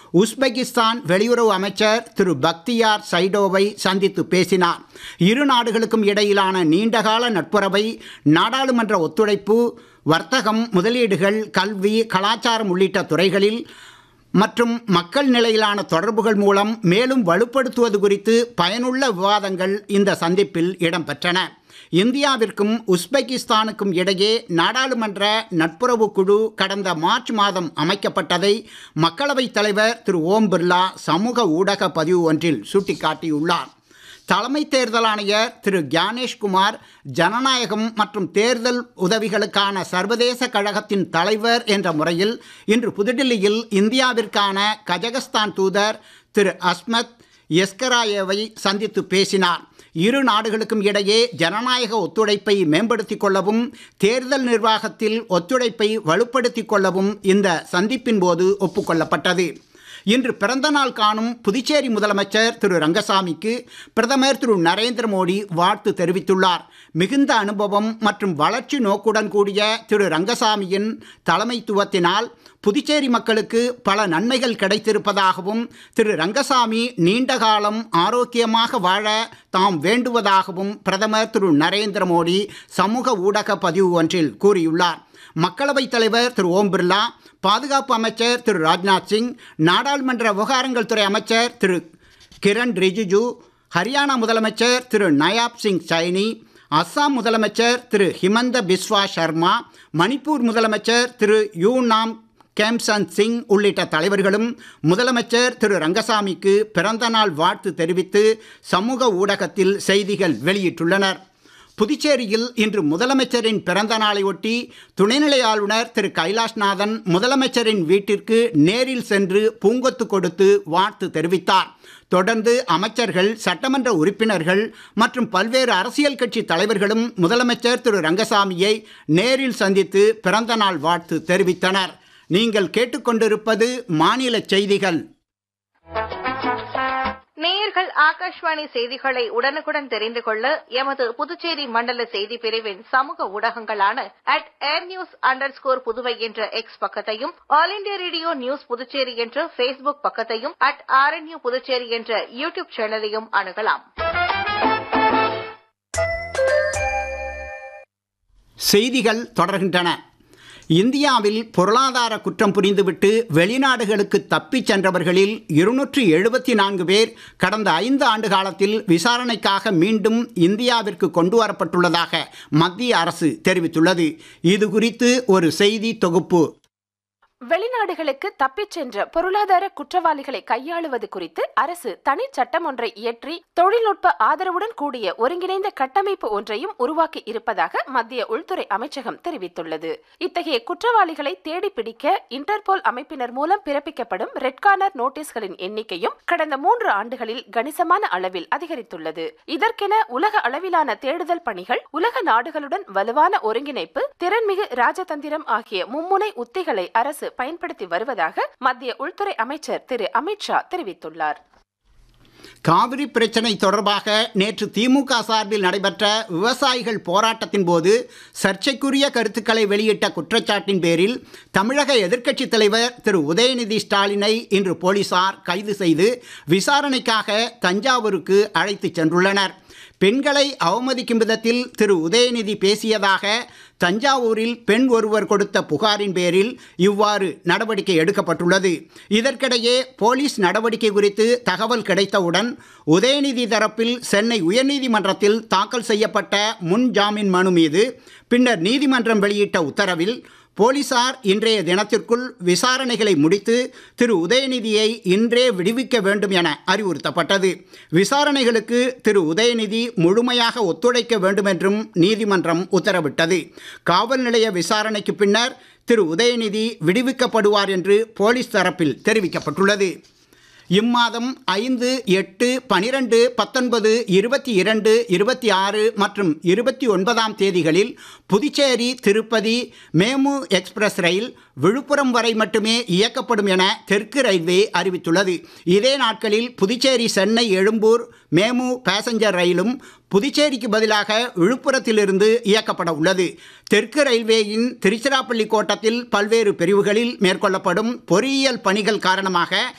Uzbekistan வெளியுறவு அமைச்சர் திரு பக்தியார் சைடோவை சந்தித்து பேசினார் இரு நாடுகளுக்கும் இடையிலான நீண்டகால நட்புறவை நாடாளுமன்ற ஒத்துழைப்பு வர்த்தகம் முதலீடுகள் கல்வி கலாச்சாரம் உள்ளிட்ட துறைகளில் மற்றும் மக்கள் நிலையிலான தொடர்புகள் மூலம் மேலும் வலுப்படுத்துவது குறித்து பயனுள்ள விவாதங்கள் இந்த சந்திப்பில் இடம்பெற்றன இந்தியாவிற்கும் உஸ்பெகிஸ்தானுக்கும் இடையே நாடாளுமன்ற நட்புறவு குழு கடந்த மார்ச் மாதம் அமைக்கப்பட்டதை மக்களவைத் தலைவர் திரு ஓம் பிர்லா சமூக ஊடக பதிவு ஒன்றில் சுட்டிக்காட்டியுள்ளார் தலைமை தேர்தல் ஆணையர் திரு கியானேஷ்குமார் ஜனநாயகம் மற்றும் தேர்தல் உதவிகளுக்கான சர்வதேச கழகத்தின் தலைவர் என்ற முறையில் இன்று புதுடில்லியில் இந்தியாவிற்கான கஜகஸ்தான் தூதர் திரு அஸ்மத் எஸ்கராயேவை சந்தித்து பேசினார் இரு நாடுகளுக்கும் இடையே ஜனநாயக ஒத்துழைப்பை மேம்படுத்திக் கொள்ளவும் தேர்தல் நிர்வாகத்தில் ஒத்துழைப்பை வலுப்படுத்திக் கொள்ளவும் இந்த சந்திப்பின் போது ஒப்புக்கொள்ளப்பட்டது இன்று பிறந்த நாள் காணும் புதுச்சேரி முதலமைச்சர் திரு ரங்கசாமிக்கு பிரதமர் திரு நரேந்திர மோடி வாழ்த்து தெரிவித்துள்ளார் மிகுந்த அனுபவம் மற்றும் வளர்ச்சி நோக்குடன் கூடிய திரு ரங்கசாமியின் தலைமைத்துவத்தினால் புதுச்சேரி மக்களுக்கு பல நன்மைகள் கிடைத்திருப்பதாகவும் திரு ரங்கசாமி நீண்ட காலம் ஆரோக்கியமாக வாழ தாம் வேண்டுவதாகவும் பிரதமர் திரு நரேந்திர மோடி சமூக ஊடக பதிவு ஒன்றில் கூறியுள்ளார் மக்களவைத் தலைவர் திரு ஓம் பிர்லா பாதுகாப்பு அமைச்சர் திரு ராஜ்நாத் சிங் நாடாளுமன்ற விவகாரங்கள் துறை அமைச்சர் திரு கிரண் ரிஜிஜு ஹரியானா முதலமைச்சர் திரு நயாப் சிங் சைனி அஸ்ஸாம் முதலமைச்சர் திரு ஹிமந்த பிஸ்வா சர்மா மணிப்பூர் முதலமைச்சர் திரு யூ நாம் கேம்சந்த் சிங் உள்ளிட்ட தலைவர்களும் முதலமைச்சர் திரு ரங்கசாமிக்கு பிறந்தநாள் வாழ்த்து தெரிவித்து சமூக ஊடகத்தில் செய்திகள் வெளியிட்டுள்ளனர் புதுச்சேரியில் இன்று முதலமைச்சரின் பிறந்த நாளையொட்டி துணைநிலை ஆளுநர் திரு கைலாஷ்நாதன் முதலமைச்சரின் வீட்டிற்கு நேரில் சென்று பூங்கொத்து கொடுத்து வாழ்த்து தெரிவித்தார் தொடர்ந்து அமைச்சர்கள் சட்டமன்ற உறுப்பினர்கள் மற்றும் பல்வேறு அரசியல் கட்சி தலைவர்களும் முதலமைச்சர் திரு ரங்கசாமியை நேரில் சந்தித்து பிறந்தநாள் வாழ்த்து தெரிவித்தனர் நீங்கள் கேட்டுக்கொண்டிருப்பது மாநில செய்திகள் நேயர்கள் ஆகாஷ்வாணி செய்திகளை உடனுக்குடன் தெரிந்து கொள்ள எமது புதுச்சேரி மண்டல செய்தி பிரிவின் சமூக ஊடகங்களான at air news underscore Puduvai என்ற எக்ஸ் பக்கத்தையும் all India radio news Puducherry என்ற பேஸ்புக் பக்கத்தையும் அட் ஆர்என்யூ புதுச்சேரி என்ற யூ டியூப் சேனலையும் அணுகலாம் செய்திகள் தொடர்கின்றன இந்தியாவில் பொருளாதார குற்றம் புரிந்துவிட்டு வெளிநாடுகளுக்கு தப்பிச் சென்றவர்களில் இருநூற்றி எழுபத்தி நான்கு பேர் கடந்த ஐந்து ஆண்டு காலத்தில் விசாரணைக்காக மீண்டும் இந்தியாவிற்கு கொண்டு வரப்பட்டுள்ளதாக மத்திய அரசு தெரிவித்துள்ளது இது குறித்து ஒரு செய்தி தொகுப்பு வெளிநாடுகளுக்கு தப்பிச் சென்ற பொருளாதார குற்றவாளிகளை கையாளுவது குறித்து அரசு தனி சட்டம் ஒன்றை இயற்றி தொழில்நுட்ப ஆதரவுடன் கூடிய ஒருங்கிணைந்த கட்டமைப்பு ஒன்றையும் உருவாக்கி இருப்பதாக மத்திய உள்துறை அமைச்சகம் தெரிவித்துள்ளது இத்தகைய குற்றவாளிகளை தேடி பிடிக்க இன்டர்போல் அமைப்பினர் மூலம் பிறப்பிக்கப்படும் ரெட் கார்னர் நோட்டீஸ்களின் எண்ணிக்கையும் கடந்த மூன்று ஆண்டுகளில் கணிசமான அளவில் அதிகரித்துள்ளது இதற்கென உலக அளவிலான தேடுதல் பணிகள் உலக நாடுகளுடன் வலுவான ஒருங்கிணைப்பு திறன்மிகு ராஜதந்திரம் ஆகிய மும்முனை உத்திகளை அரசு பயன்படுத்தி வருவதாக மத்திய உள்துறை அமைச்சர் திரு அமித்ஷா தெரிவித்துள்ளார் காவிரி பிரச்சனை தொடர்பாக நேற்று திமுக சார்பில் நடைபெற்ற விவசாயிகள் போராட்டத்தின் போது சர்ச்சைக்குரிய கருத்துக்களை வெளியிட்ட குற்றச்சாட்டின் பேரில் தமிழக எதிர்க்கட்சித் தலைவர் திரு உதயநிதி ஸ்டாலினை இன்று போலீசார் கைது செய்து விசாரணைக்காக தஞ்சாவூருக்கு அழைத்துச் சென்றுள்ளனர் பெண்களை அவமதிக்கும் விதத்தில் திரு உதயநிதி பேசியதாக தஞ்சாவூரில் பெண் ஒருவர் கொடுத்த புகாரின் பேரில் இவ்வாறு நடவடிக்கை எடுக்கப்பட்டுள்ளது இதற்கிடையே போலீஸ் நடவடிக்கை குறித்து தகவல் கிடைத்தவுடன் உதயநிதி தரப்பில் சென்னை உயர்நீதிமன்றத்தில் தாக்கல் செய்யப்பட்ட முன் ஜாமீன் மனு மீது பின்னர் நீதிமன்றம் வெளியிட்ட உத்தரவில் போலீசார் இன்றைய தினத்திற்குள் விசாரணைகளை முடித்து திரு உதயநிதியை இன்றே விடுவிக்க வேண்டும் என அறிவுறுத்தப்பட்டது விசாரணைகளுக்கு திரு உதயநிதி முழுமையாக ஒத்துழைக்க வேண்டும் என்றும் நீதிமன்றம் உத்தரவிட்டது காவல் நிலைய விசாரணைக்கு பின்னர் திரு உதயநிதி விடுவிக்கப்படுவார் என்று போலீஸ் தரப்பில் தெரிவிக்கப்பட்டுள்ளது இம்மாதம் ஐந்து எட்டு பனிரெண்டு பத்தொன்பது இருபத்தி இரண்டு இருபத்தி ஆறு மற்றும் இருபத்தி ஒன்பதாம் தேதிகளில் புதுச்சேரி திருப்பதி மேமு எக்ஸ்பிரஸ் ரயில் விழுப்புரம் வரை மட்டுமே இயக்கப்படும் என தெற்கு ரயில்வே அறிவித்துள்ளது இதே நாட்களில் புதுச்சேரி சென்னை எழும்பூர் மேமு பேசஞ்சர் ரயிலும் புதுச்சேரிக்கு பதிலாக விழுப்புரத்திலிருந்து இயக்கப்பட உள்ளது தெற்கு ரயில்வேயின் திருச்சிராப்பள்ளி கோட்டத்தில் பல்வேறு பிரிவுகளில் மேற்கொள்ளப்படும் பொறியியல் பணிகள் காரணமாக